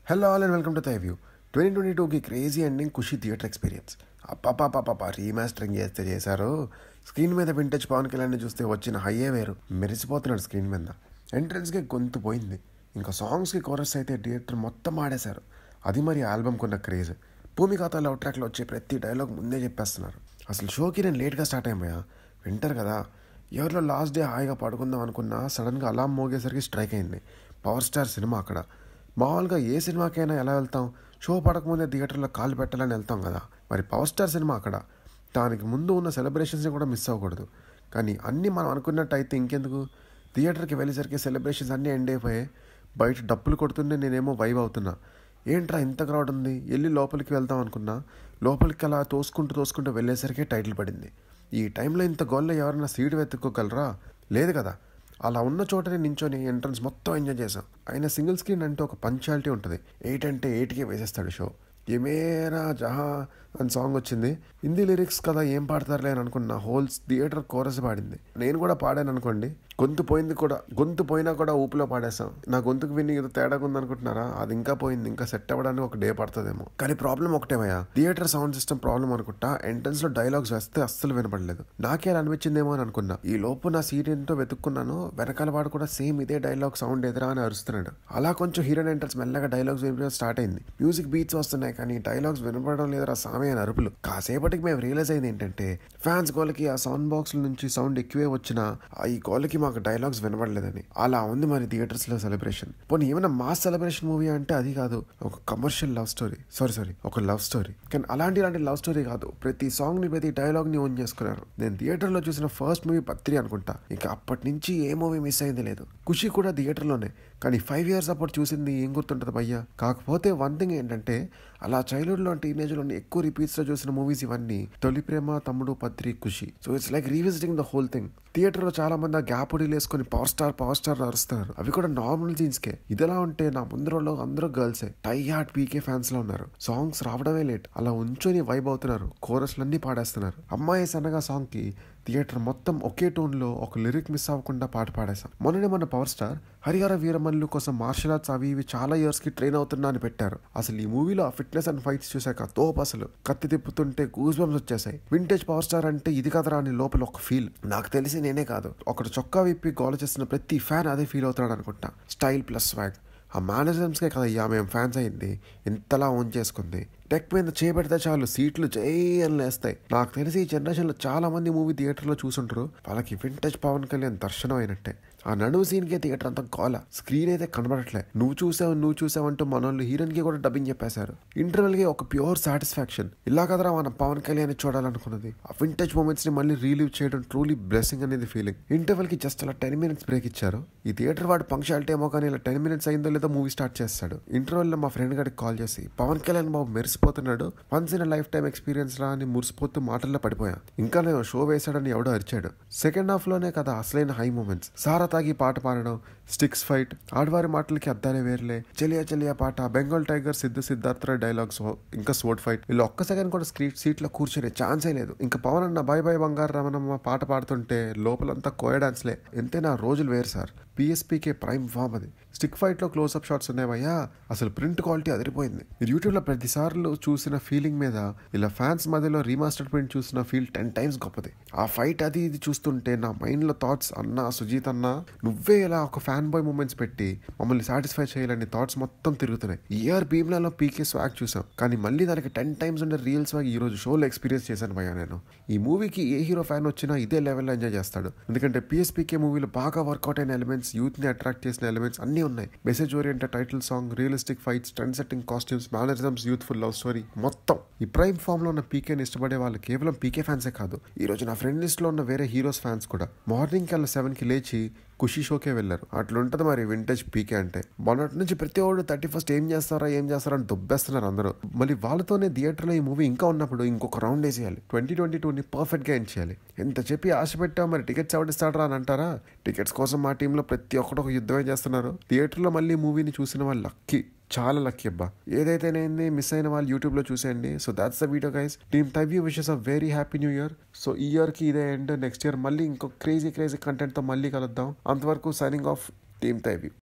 hello all and welcome to view twenty twenty టూకి crazy ending Kushi theatre experience అప్పాపాపాపా remastering చేస్తే చేశారు screen మీద వింటేజ్ పవన్ కళ్యాణ్ చూస్తే వచ్చిన హైయే వేరు మెరిసిపోతున్నాడు స్క్రీన్ మీద ఎంట్రన్స్కి గొంతు పోయింది ఇంకా సాంగ్స్కి కోరస్ అయితే థియేటర్ మొత్తం ఆడేశారు అది మరి ఆల్బమ్ కొన్న క్రేజ్ భూమి ఖాతా లవ్ ట్రాక్లో వచ్చే ప్రతి డైలాగ్ ముందే చెప్పేస్తున్నారు అసలు షోకి నేను లేట్గా స్టార్ట్ అయిపోయా వింటారు కదా ఎవరిలో లాస్ట్ డే హాయిగా పడుకుందాం అనుకున్నా సడన్గా అలాం మోగేసరికి స్ట్రైక్ అయింది పవర్ స్టార్ సినిమా అక్కడ మామూలుగా ఏ సినిమాకైనా ఎలా వెళ్తాం షో పడకముందే థియేటర్లో కాలు పెట్టాలని వెళ్తాం కదా మరి పవర్ స్టార్ సినిమా అక్కడ దానికి ముందు ఉన్న సెలబ్రేషన్స్ని కూడా మిస్ అవ్వకూడదు కానీ అన్నీ మనం అనుకున్నట్టు అయితే ఇంకెందుకు థియేటర్కి వెళ్ళేసరికి సెలబ్రేషన్స్ అన్నీ ఎండ్ అయిపోయాయి బయట డప్పులు కొడుతుంటే నేనేమో వైబ్ అవుతున్నా ఏంట్రా ఇంత క్రౌడ్ ఉంది వెళ్ళి లోపలికి వెళ్తాం అనుకున్నా లోపలికి అలా తోసుకుంటూ తోసుకుంటూ వెళ్ళేసరికి టైటిల్ పడింది ఈ టైంలో ఇంత గోల్లో ఎవరైనా సీటు వెతుక్కోగలరా లేదు కదా అలా ఉన్న చోటనే నించొని ఎంట్రన్స్ మొత్తం ఎంజాయ్ చేసాం ఆయన సింగిల్ స్క్రీన్ అంటే ఒక పంచాలిటీ ఉంటుంది ఎయిట్ అంటే ఎయిట్కే వేసేస్తాడు షో ఏమేరా జహా అని సాంగ్ వచ్చింది హిందీ లిరిక్స్ కదా ఏం పాడతారులే అని అనుకున్నా హోల్ థియేటర్ కోరస్ పాడింది నేను కూడా పాడాను అనుకోండి గొంతు పోయింది కూడా గొంతు పోయినా కూడా ఊపిలో పాడేస్తాం నా గొంతుకు విని ఏదో తేడాగా ఉంది అనుకుంటున్నారా అది ఇంకా పోయింది ఇంకా సెట్ అవ్వడానికి ఒక డే పడుతుందేమో కానీ ప్రాబ్లం ఒకటేమయ్యా థియేటర్ సౌండ్ సిస్టమ్ ప్రాబ్లం అనుకుంటా ఎంట్రన్స్ లో డైలాగ్స్ వేస్తే అస్సలు వినపడలేదు నాకే అలా అనిపించిందేమో అని అనుకున్నా ఈ లోపు నా సీట్ ఏంటో వెతుక్కున్నాను వెనకాల వాడు కూడా సేమ్ ఇదే డైలాగ్ సౌండ్ ఎదురా అని అరుస్తున్నాడు అలా కొంచెం హీరోయిన్ ఎంట్రన్స్ మెల్లగా డైలాగ్స్ వినిపించడం స్టార్ట్ అయింది మ్యూజిక్ బీట్స్ వస్తున్నాయి కానీ డైలాగ్స్ వినపడడం లేదురా సామే అని అరుపులు కాసేపటికి మేము రియలైజ్ అయింది ఏంటంటే ఫ్యాన్స్ గోలకి ఆ సౌండ్ బాక్స్ నుంచి సౌండ్ ఎక్కువే వచ్చినా ఆ ఈ గోలకి మాకు డైలాగ్స్ వినపడలేదని అలా ఉంది మరి థియేటర్స్ లో సెలబ్రేషన్ పోనీ ఏమైనా మాస్ సెలబ్రేషన్ మూవీ అంటే అది కాదు ఒక commercial love story sorry sorry ఒక లవ్ స్టోరీ కానీ అలాంటి ఇలాంటి లవ్ స్టోరీ కాదు ప్రతి సాంగ్ ని ప్రతి డైలాగ్ ని ఓన్ చేసుకున్నారు నేను థియేటర్ లో చూసిన ఫస్ట్ మూవీ పత్రి అనుకుంటా ఇంకా అప్పటి నుంచి ఏ మూవీ మిస్ అయింది లేదు ఖుషి కూడా థియేటర్ లోనే కానీ ఫైవ్ ఇయర్స్ అప్పుడు చూసింది ఏం గుర్తుంటుంది భయ్యా కాకపోతే వన్ థింగ్ ఏంటంటే అలా చైల్డ్హుడ్లో టీనేజ్లో ఎక్కువ రిపీట్స్లో చూసిన మూవీస్ ఇవన్నీ తొలి ప్రేమ తమ్ముడు పత్రి Kushi so it's like revisiting the whole thing థియేటర్లో చాలా మంది ఆ గ్యాప్ వదిలేసుకొని పవర్ స్టార్ పవర్ స్టార్ అరుస్తున్నారు అవి కూడా నార్మల్ సీన్స్కే ఇదిలా ఉంటే నా ముందు రోజులో అందరూ గర్ల్సే టై హార్ట్ పీకే ఫ్యాన్స్ లో ఉన్నారు సాంగ్స్ రావడమే లేట్ అలా ఉంచొని వైబ్ అవుతున్నారు కోరస్లన్నీ పాడేస్తున్నారు అమ్మాయి సన్నగా సాంగ్ కి థియేటర్ మొత్తం ఒకే టోన్లో ఒక లిరిక్ మిస్ అవ్వకుండా పాట పాడేశాం మొన్ననే మన పవర్ స్టార్ హరిహర వీరమల్లు కోసం మార్షల్ ఆర్ట్స్ అవి ఇవి చాలా ఇయర్స్ కి ట్రైన్ అవుతున్నా అని పెట్టారు అసలు ఈ మూవీలో ఆ ఫిట్నెస్ అండ్ ఫైట్స్ చూసాక తోపు అసలు కత్తి తిప్పుతుంటే గూస్ బంప్స్ వచ్చేసాయి వింటేజ్ పవర్ స్టార్ అంటే ఇది కదరా అని లోపల ఒక ఫీల్ నాకు తెలిసి నేనే కాదు ఒకటి చొక్కా విప్పి గోల చేస్తున్న ప్రతి ఫ్యాన్ అదే ఫీల్ అవుతాడు అనుకుంటా స్టైల్ ప్లస్ స్వాగ్ ఆ మేనేజర్స్కే కదా అయ్యా మేము ఫ్యాన్స్ అయింది ఇంతలా ఓన్ చేసుకుంది టెక్ మీద చేపెడితే చాలు సీట్లు జై అని లేస్తాయి నాకు తెలిసి ఈ జనరేషన్లో చాలా మంది మూవీ థియేటర్లో చూసుంటారు వాళ్ళకి వింటేజ్ పవన్ కళ్యాణ్ దర్శనం అయినట్టే ఆ నడువు సీన్కే థియేటర్ అంతా గోల స్క్రీన్ అయితే కనబడట్లే నువ్వు చూసావు నువ్వు చూసావు అంటూ మనోళ్ళు హీరోయిన్కి కూడా డబ్బింగ్ చెప్పేశారు ఇంటర్వెల్కి ఒక ప్యూర్ సాటిస్ఫాక్షన్ ఇలా కదరా మన పవన్ కళ్యాణ్ చూడాలనుకున్నది ఆ వింటేజ్ మూమెంట్స్ ని మళ్ళీ రీలీవ్ చేయడం ట్రూలీ బ్లెస్సింగ్ అనేది ఫీలింగ్ ఇంటర్వెల్ కి జస్ట్ అలా టెన్ మినిట్స్ బ్రేక్ ఇచ్చారు ఈ థియేటర్ వాడు పంక్చువాలిటీ ఏమో కానీ ఇలా టెన్ మినిట్స్ అయిందో లేదో మూవీ స్టార్ట్ చేస్తాడు ఇంటర్వెల్ లో మా ఫ్రెండ్ గారికి కాల్ చేసి పవన్ కళ్యాణ్ బాబు మెరిసిపోతున్నాడు once in life time experience రా అని మురిసిపోతూ మాటల్లో పడిపోయా ఇంకా నేను షో వేశాడని ఎవడో అరిచాడు సెకండ్ హాఫ్ లోనే కదా అసలైన హై మూమెంట్స్ సారా తాగి పాట పాడడం స్టిక్స్ ఫైట్ ఆడవారి మాటలకి అద్దాలే వేర్లే చెలియా చెలియా పాట బెంగాల్ టైగర్ సిద్ధు సిద్ధార్థ డైలాగ్స్ ఇంకా స్వోర్డ్ ఫైట్ వీళ్ళు ఒక్క సెకండ్ కూడా స్క్రీన్ సీట్ లో కూర్చొని ఛాన్సే లేదు ఇంకా పవన్ అన్న బాయ్ బాయ్ బంగారు రమణమ్మ పాట పాడుతుంటే లోపలంతా కోయ డాన్స్లే ఎంతైనా రోజులు వేరు సార్ పిఎస్పీకే ప్రైమ్ ఫామ్ అది స్టిక్ ఫైట్ లో క్లోజ్ అప్ షాట్స్ ఉన్నాయా అసలు ప్రింట్ క్వాలిటీ అదిరిపోయింది మీరు యూట్యూబ్ లో ప్రతిసార్లు చూసిన ఫీలింగ్ మీద ఇలా ఫ్యాన్స్ మధ్యలో రీమాస్టర్ ప్రింట్ చూసిన ఫీల్ టెన్ టైమ్స్ గొప్పది ఆ ఫైట్ అది ఇది చూస్తుంటే నా మైండ్ లో థాట్స్ అన్న సుజీత్ అన్న నువ్వే ఇలా ఒక ఫ్యాన్ బాయ్ మూమెంట్స్ పెట్టి మమ్మల్ని సాటిస్ఫై చేయాలని థాట్స్ మొత్తం తిరుగుతున్నాయి ఇయర్ భీమ్లలో పీకే స్వాగ్ చూసాం కానీ మళ్ళీ దానికి టెన్ టైమ్స్ ఉండే రియల్ స్వాగ్ ఈ రోజు షోలో ఎక్స్పీరియన్స్ చేశాను భయ్యా నేను ఈ మూవీకి ఏ హీరో ఫ్యాన్ వచ్చినా ఇదే లెవెల్లో ఎంజాయ్ చేస్తాడు ఎందుకంటే పిఎస్పీకే మూవీలో బాగా వర్కౌట్ అయిన ఎలిమెంట్స్ యూత్ ని అట్రాక్ట్ చేసిన ఎలిమెంట్స్ అన్ని ఉన్నాయి message oriented title song realistic fights trend setting costumes mannerisms youthful love story మొత్తం ఈ ప్రైమ్ ఫామ్ లో ఉన్న పీకేని ఇష్టపడే వాళ్ళు కేవలం పీకే ఫ్యాన్సే కాదు ఈ రోజు నా ఫ్రెండ్ లిస్ట్ లో ఉన్న వేరే హీరోస్ ఫ్యాన్స్ కూడా మార్నింగ్ కల్లా సెవెన్ కి లేచి ఖుషి షోకే వెళ్ళారు అట్లుంటది మరి వింటేజ్ పీకే అంటే మొన్నటి నుంచి ప్రతి ఒడు థర్టీ ఫస్ట్ ఏం చేస్తారా ఏం చేస్తారా అని దుబ్బేస్తున్నారు అందరూ మళ్ళీ వాళ్ళతోనే థియేటర్లో ఈ మూవీ ఇంకా ఉన్నప్పుడు ఇంకొక రౌండ్ వేసేయాలి ట్వంటీ ట్వంటీ టూని పర్ఫెక్ట్గా ఎండ్ చేయాలి ఎంత చెప్పి ఆశ పెట్టా మరి టికెట్స్ ఎవడిస్తాడరా అని అంటారా టికెట్స్ కోసం మా టీంలో ప్రతి ఒక్కడు ఒక యుద్ధమే చేస్తున్నారు థియేటర్లో మళ్ళీ మూవీని చూసిన వాళ్ళు లక్కీ చాలా లక్కీ అబ్బా ఏదైతేనేంది మిస్ అయిన వాళ్ళు యూట్యూబ్లో చూసేయండి so that's the video guys team టైవ్యూ wishes a very happy new year so ఈ ఇయర్కి ఇదే ఎండ్ నెక్స్ట్ ఇయర్ మళ్ళీ ఇంకో క్రేజీ క్రేజీ కంటెంట్తో మళ్ళీ కలుద్దాం అంతవరకు సైనింగ్ ఆఫ్ టీమ్ టైవ్యూ